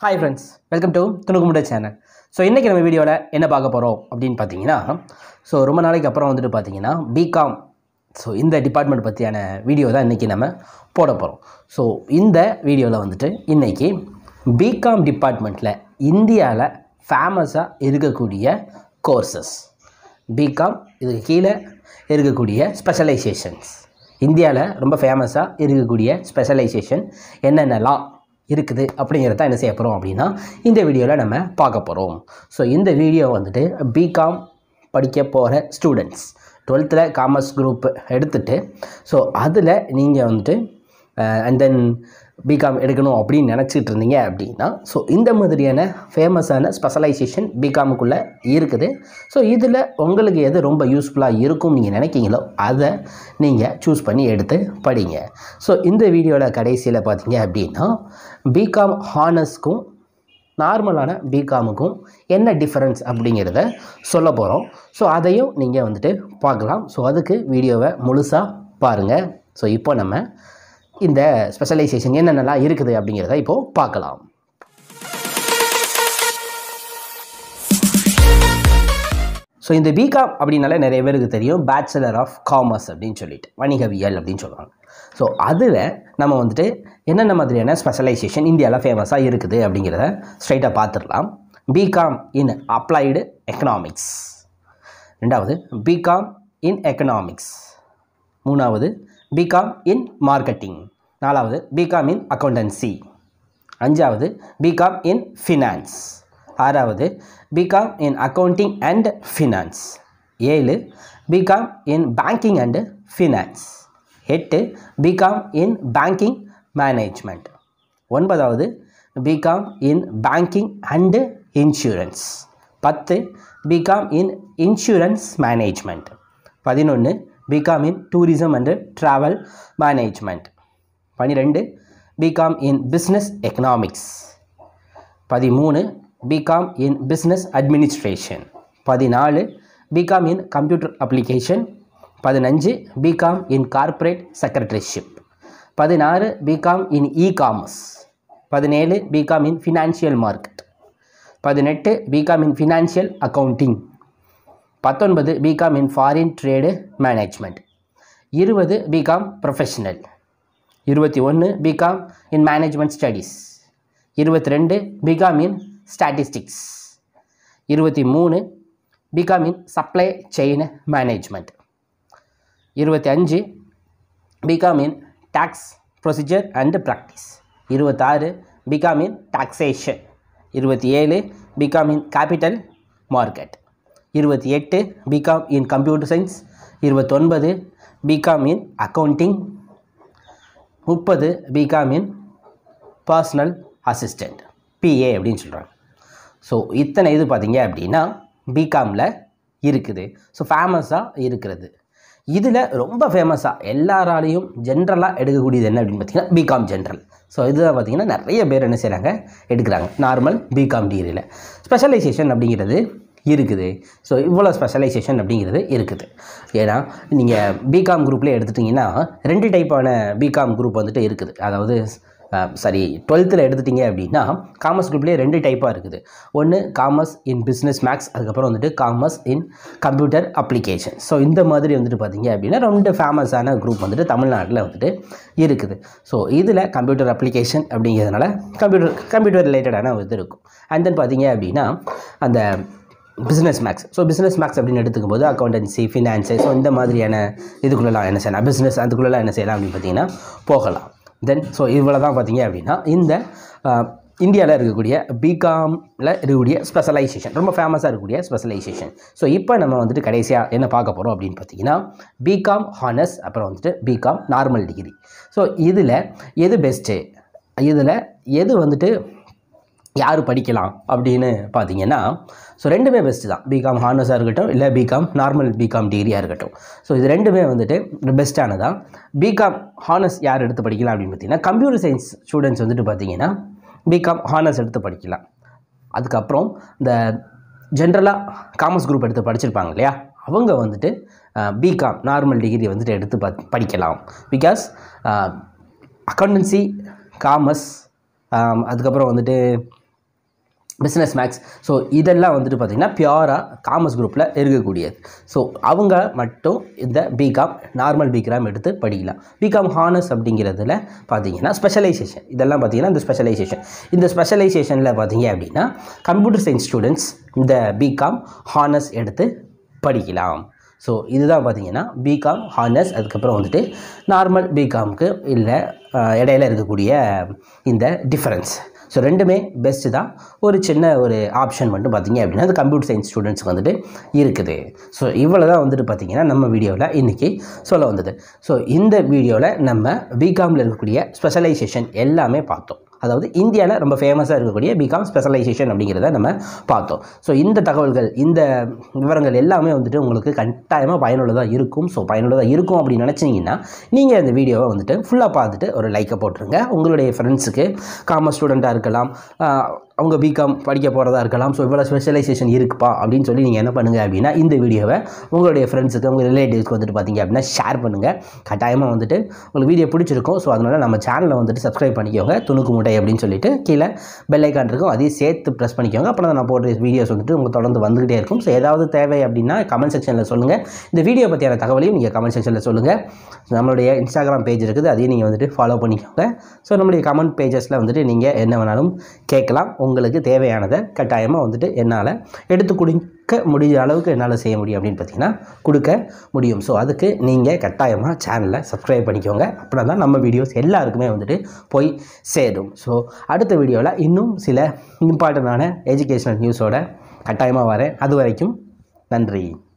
hi friends welcome to துணுக்குமுட channel so இன்றைக்கி நம்ம வீடியோவில் என்ன பார்க்க போகிறோம் அப்படின்னு பார்த்தீங்கன்னா ஸோ ரொம்ப நாளைக்கு அப்புறம் வந்துட்டு பார்த்தீங்கன்னா பிகாம் ஸோ இந்த டிபார்ட்மெண்ட் பற்றியான வீடியோ தான் இன்றைக்கி நம்ம போட போகிறோம் ஸோ இந்த வீடியோவில் வந்துட்டு இன்றைக்கி பிகாம் டிபார்ட்மெண்ட்டில் இந்தியாவில் ஃபேமஸாக இருக்கக்கூடிய கோர்சஸ் பிகாம் இதுக்கு கீழே இருக்கக்கூடிய ஸ்பெஷலைசேஷன்ஸ் இந்தியாவில் ரொம்ப ஃபேமஸாக இருக்கக்கூடிய ஸ்பெஷலைசேஷன் என்னென்னலாம் இருக்குது அப்படிங்கிறத என்ன செய்ய போகிறோம் அப்படின்னா இந்த வீடியோவில் நம்ம பார்க்க போகிறோம் ஸோ இந்த வீடியோ வந்துட்டு பிகாம் படிக்க போகிற ஸ்டூடெண்ட்ஸ் டுவெல்த்தில் காமர்ஸ் குரூப் எடுத்துகிட்டு ஸோ அதில் நீங்கள் வந்துட்டு அண்ட் தென் பிகாம் எடுக்கணும் அப்படின்னு நினச்சிட்டு இருந்தீங்க அப்படின்னா ஸோ இந்த மாதிரியான ஃபேமஸான ஸ்பெஷலைசேஷன் பிகாமுக்குள்ளே இருக்குது ஸோ இதில் உங்களுக்கு எது ரொம்ப யூஸ்ஃபுல்லாக இருக்கும் நீங்கள் நினைக்கிங்களோ அதை நீங்கள் சூஸ் பண்ணி எடுத்து படிங்க ஸோ இந்த வீடியோவில் கடைசியில் பார்த்தீங்க அப்படின்னா பிகாம் ஹானர்ஸ்க்கும் நார்மலான பிகாமுக்கும் என்ன டிஃப்ரென்ஸ் அப்படிங்கிறத சொல்ல போகிறோம் ஸோ அதையும் நீங்கள் வந்துட்டு பார்க்கலாம் ஸோ அதுக்கு வீடியோவை முழுசாக பாருங்கள் ஸோ இப்போ நம்ம இந்த ஸ்பெஷலைசேஷன் என்னென்னலாம் இருக்குது அப்படிங்கிறத இப்போது பார்க்கலாம் ஸோ இந்த பிகாம் அப்படின்னாலே நிறைய பேருக்கு தெரியும் பேச்சுலர் ஆஃப் காமர்ஸ் அப்படின்னு சொல்லிட்டு வணிகவியல் அப்படின்னு சொல்லுவாங்க ஸோ அதில் நம்ம வந்துட்டு என்னென்ன மாதிரியான ஸ்பெஷலைசேஷன் இந்தியாவில் ஃபேமஸாக இருக்குது அப்படிங்கிறத ஸ்ட்ரைட்டாக பார்த்துடலாம் பிகாம் இன் அப்ளைடு எக்கனாமிக்ஸ் ரெண்டாவது பிகாம் இன் எக்கனாமிக்ஸ் மூணாவது பிகாம் இன் மார்க்கெட்டிங் நாலாவது பிகாம் இன் அக்கௌண்டன்சி அஞ்சாவது பிகாம் இன் ஃபினான்ஸ் ஆறாவது BCom in accounting and finance ஏழு BCom in banking and finance எட்டு பிகாம் இன் பேங்கிங் மேனேஜ்மெண்ட் ஒன்பதாவது BCom in banking and insurance பத்து BCom in insurance management பதினொன்று BCom in tourism and travel management பன்னிரெண்டு BCom in business economics பதிமூணு BCom in business administration பதினாலு BCom in computer application பதினஞ்சு BCom in corporate secretaryship பதினாறு BCom in e commerce பதினேழு BCom in financial market பதினெட்டு BCom in financial accounting பத்தொன்பது BCom in foreign trade management இருபது BCom professional இருபத்தி ஒன்று BCom in management studies இருபத்தி ரெண்டு பிகாம் இன் ஸ்டாட்டிஸ்டிக்ஸ் இருபத்தி மூணு BCom in supply chain management இருபத்தி அஞ்சு BCom in tax procedure and practice இருபத்தாறு பிகாம் இன் டாக்ஸேஷன் இருபத்தி ஏழு பிகாம் இன் கேபிட்டல் மார்க்கெட் இருபத்தி எட்டு பிகாம் இன் கம்ப்யூட்டர் சயின்ஸ் இருபத்தொன்பது பிகாம் இன் அக்கௌண்டிங் முப்பது BCom in personal assistant PA அப்படின்னு சொல்கிறாங்க ஸோ இத்தனை இது பார்த்தீங்க அப்படின்னா பிகாமில் இருக்குது ஸோ ஃபேமஸாக இருக்கிறது இதில் ரொம்ப ஃபேமஸாக எல்லாராலையும் ஜென்ரலாக எடுக்கக்கூடியது என்ன அப்படின்னு பார்த்தீங்கன்னா பிகாம் ஜென்ரல் ஸோ இதுதான் பார்த்தீங்கன்னா நிறைய பேர் என்ன செய்கிறாங்க எடுக்கிறாங்க நார்மல் பிகாம் டிகிரியில் ஸ்பெஷலைசேஷன் அப்படிங்கிறது இருக்குது ஸோ இவ்வளோ ஸ்பெஷலைசேஷன் அப்படிங்கிறது இருக்குது ஏன்னா நீங்கள் பிகாம் குரூப்லேயே எடுத்துட்டிங்கன்னா ரெண்டு டைப்பான பிகாம் குரூப் வந்துட்டு இருக்குது அதாவது சாரி டுவெல்த்தில் எடுத்துட்டிங்க அப்படின்னா காமர்ஸ் குரூப்லேயே ரெண்டு டைப்பாக இருக்குது ஒன்று காமர்ஸ் இன் பிஸ்னஸ் மேக்ஸ் அதுக்கப்புறம் வந்துட்டு commerce in computer application so இந்த மாதிரி வந்துட்டு பார்த்தீங்க அப்படின்னா ரெண்டு ஃபேமஸான குரூப் வந்துட்டு தமிழ்நாட்டில் வந்துட்டு இருக்குது ஸோ இதில் கம்ப்யூட்டர் அப்ளிகேஷன் அப்படிங்கிறதுனால கம்ப்யூட்டர் கம்ப்யூட்டர் ரிலேட்டடான இது இருக்கும் அண்ட் தென் பார்த்தீங்க அப்படின்னா அந்த business maths so business maths அப்படின்னு எடுத்துக்கும் போது அக்கௌண்டன்சி ஃபினான்ஸு ஸோ இந்த மாதிரியான இதுக்குள்ளெல்லாம் என்ன செய்யலாம் பிஸ்னஸ் அதுக்குள்ளெல்லாம் என்ன செய்யலாம் அப்படின்னு பார்த்தீங்கன்னா போகலாம் தென் ஸோ இவ்வளோ தான் பார்த்தீங்க அப்படின்னா இந்த இந்தியாவில் இருக்கக்கூடிய பிகாமில் இருக்கக்கூடிய ஸ்பெஷலைசேஷன் ரொம்ப ஃபேமஸாக இருக்கக்கூடிய ஸ்பெஷலைசேஷன் ஸோ இப்போ நம்ம வந்துட்டு கடைசியாக என்ன பார்க்க போகிறோம் அப்படின்னு பார்த்தீங்கன்னா பிகாம் ஹானர்ஸ் அப்புறம் வந்துட்டு பிகாம் நார்மல் டிகிரி ஸோ இதில் எது பெஸ்ட்டு இதில் எது வந்துட்டு யார் படிக்கலாம் அப்படின்னு பார்த்தீங்கன்னா ஸோ ரெண்டுமே பெஸ்ட்டு தான் பிகாம் ஹானர்ஸாக இருக்கட்டும் இல்லை பிகாம் நார்மல் பிகாம் டிகிரியாக இருக்கட்டும் ஸோ இது ரெண்டுமே வந்துட்டு பெஸ்ட்டானதான் பிகாம் ஹானர்ஸ் யார் எடுத்து படிக்கலாம் அப்படின்னு பார்த்தீங்கன்னா கம்ப்யூட்டர் சயின்ஸ் ஸ்டூடெண்ட்ஸ் வந்துட்டு பார்த்தீங்கன்னா பிகாம் ஹானர்ஸ் எடுத்து படிக்கலாம் அதுக்கப்புறம் இந்த ஜென்ரலாக காமர்ஸ் குரூப் எடுத்து படிச்சிருப்பாங்க இல்லையா அவங்க வந்துட்டு பிகாம் நார்மல் டிகிரி வந்துட்டு எடுத்து ப படிக்கலாம் பிகாஸ் அக்கௌண்டன்சி காமர்ஸ் அதுக்கப்புறம் வந்துட்டு பிஸ்னஸ் மேக்ஸ் ஸோ இதெல்லாம் வந்துட்டு பார்த்திங்கன்னா பியூராக காமர்ஸ் குரூப்பில் இருக்கக்கூடியது ஸோ அவங்க மட்டும் இந்த பிகாம் நார்மல் பிகாம் எடுத்து படிக்கலாம் பிகாம் ஹானர்ஸ் அப்படிங்கிறதுல பார்த்தீங்கன்னா ஸ்பெஷலைசேஷன் இதெல்லாம் பார்த்தீங்கன்னா இந்த ஸ்பெஷலைசேஷன் இந்த ஸ்பெஷலைசேஷனில் பார்த்தீங்க அப்படின்னா கம்ப்யூட்டர் சயின்ஸ் ஸ்டூடெண்ட்ஸ் இந்த பிகாம் ஹானர்ஸ் எடுத்து படிக்கலாம் ஸோ இதுதான் பார்த்தீங்கன்னா பிகாம் ஹானர்ஸ் அதுக்கப்புறம் வந்துட்டு நார்மல் பிகாம்க்கு இல்லை அஹ், இடையில இருக்கக்கூடிய இந்த டிஃப்ரென்ஸ் ஸோ ரெண்டுமே பெஸ்ட்டு தான் ஒரு சின்ன ஒரு ஆப்ஷன் மட்டும் பார்த்தீங்க அப்படின்னா அது கம்ப்யூட்டர் சயின்ஸ் ஸ்டூடெண்ட்ஸ்க்கு வந்துட்டு இருக்குது ஸோ இவ்வளோ தான் வந்துட்டு பார்த்தீங்கன்னா நம்ம வீடியோவில் இன்றைக்கி சொல்ல வந்தது ஸோ இந்த வீடியோவில் நம்ம பிகாமில் இருக்கக்கூடிய ஸ்பெஷலைசேஷன் எல்லாமே பார்த்தோம் அதாவது இந்தியாவில் ரொம்ப ஃபேமஸாக இருக்கக்கூடிய பிகாம் ஸ்பெஷலைசேஷன் அப்படிங்கிறத நம்ம பார்த்தோம் ஸோ இந்த தகவல்கள் இந்த விவரங்கள் எல்லாமே வந்துட்டு உங்களுக்கு கட்டாயமாக பயனுள்ளதாக இருக்கும் ஸோ பயனுள்ளதாக இருக்கும் அப்படின்னு நினச்சிங்கன்னா நீங்கள் இந்த வீடியோவை வந்துட்டு ஃபுல்லாக பார்த்துட்டு ஒரு லைக்கை போட்டுருங்க உங்களுடைய ஃப்ரெண்ட்ஸுக்கு காமர்ஸ் ஸ்டூடெண்ட்டாக இருக்கலாம் ஆஹ், அவங்க பிகாம் படிக்க போகிறதா இருக்கலாம் ஸோ இவ்வளோ ஸ்பெஷலைசேஷன் இருக்குப்பா அப்படின்னு சொல்லி நீங்கள் என்ன பண்ணுங்கள் அப்படின்னா இந்த வீடியோவை உங்களுடைய ஃப்ரெண்ட்ஸுக்கு உங்கள் ரிலேட்டிவ்ஸ்க்கு வந்துட்டு பார்த்தீங்க அப்படின்னா ஷேர் பண்ணுங்கள் கட்டாயமாக வந்துட்டு உங்களுக்கு வீடியோ பிடிச்சிருக்கும் ஸோ அதனால் நம்ம சேனலை வந்துட்டு சப்ஸ்கிரைப் பண்ணிக்கோங்க துணுக்கு முட்டை அப்படின்னு சொல்லிட்டு கீழே பெல் ஐக்கான் இருக்கும் அதையும் சேர்த்து ப்ரெஸ் பண்ணிக்கோங்க அப்புறம் தான் நான் போடுற வீடியோஸ் வந்துட்டு உங்களுக்கு தொடர்ந்து வந்துகிட்டே இருக்கும் ஸோ ஏதாவது தேவை அப்படின்னா கமெண்ட் செக்ஷனில் சொல்லுங்கள் இந்த வீடியோ பற்றியான தகவலையும் நீங்கள் கமெண்ட் செக்ஷனில் சொல்லுங்கள் நம்மளுடைய இன்ஸ்டாகிராம் பேஜ் இருக்குது அதையும் நீங்கள் வந்துட்டு ஃபாலோ பண்ணிக்கோங்க ஸோ நம்மளுடைய கமெண்ட் பேஜஸில் வந்துட்டு நீங்கள் என்ன வேணாலும் கேட்கலாம் உங்களுக்கு தேவையானதை கட்டாயமாக வந்துட்டு என்னால் எடுத்து கொடுக்க முடிஞ்ச அளவுக்கு என்னால் செய்ய முடியும் அப்படின்னு பார்த்தீங்கன்னா கொடுக்க முடியும் ஸோ அதுக்கு நீங்கள் கட்டாயமாக சேனலை சப்ஸ்கிரைப் பண்ணிக்கோங்க அப்படின்னா தான் நம்ம வீடியோஸ் எல்லாருக்குமே வந்துட்டு போய் சேரும் ஸோ அடுத்த வீடியோவில் இன்னும் சில இம்பார்ட்டண்டான எஜுகேஷனல் நியூஸோட கட்டாயமாக வரேன் அது வரைக்கும் நன்றி